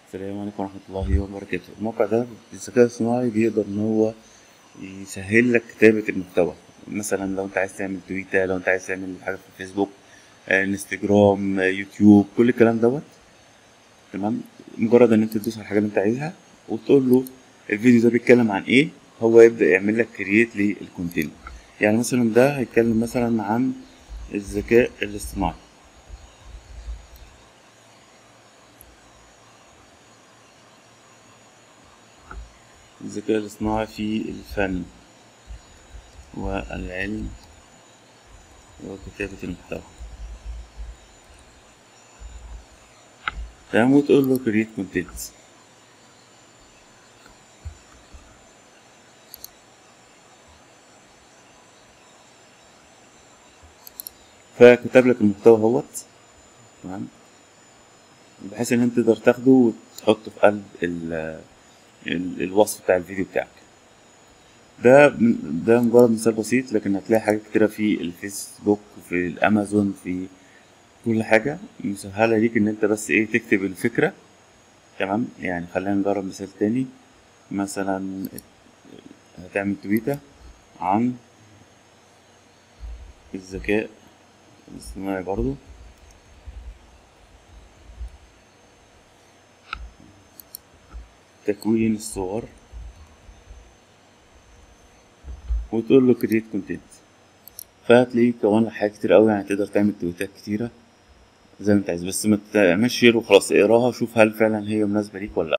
السلام عليكم ورحمة الله وبركاته الموقع ده بالذكاء الصناعي بيقدر إن هو يسهل لك كتابة المحتوى مثلا لو أنت عايز تعمل تويتة لو أنت عايز تعمل حاجة في الفيسبوك آه، انستجرام آه، يوتيوب كل الكلام دوت تمام مجرد إن أنت تدوس على الحاجة اللي أنت عايزها وتقول له الفيديو ده بيتكلم عن إيه هو يبدأ يعمل لك كرييت للكونتنت يعني مثلا ده هيتكلم مثلا عن الذكاء الاصطناعي الذكاء الاصطناعي في الفن والعلم وكتابة المحتوى تمام وتقول له create content فكتب لك المحتوى اهوت تمام بحيث ان انت تقدر تاخده وتحطه في قلب ال- ال- الوصف بتاع الفيديو بتاعك ده ده مجرد مثال بسيط لكن هتلاقي حاجات كتيرة في الفيسبوك في الامازون في كل حاجة مسهلة ليك ان انت بس ايه تكتب الفكرة تمام يعني خلينا نجرب مثال تاني مثلا هتعمل تويتة عن الذكاء الاصطناعي برضو تكوين الصور وتقول له كريت كونتنت فهتلاقيه كون لك حاجات كتير قوي يعني تقدر تعمل تويتات كتيرة زي ما انت عايز بس ما تعملش شير وخلاص اقراها وشوف هل فعلا هي مناسبة ليك ولا لأ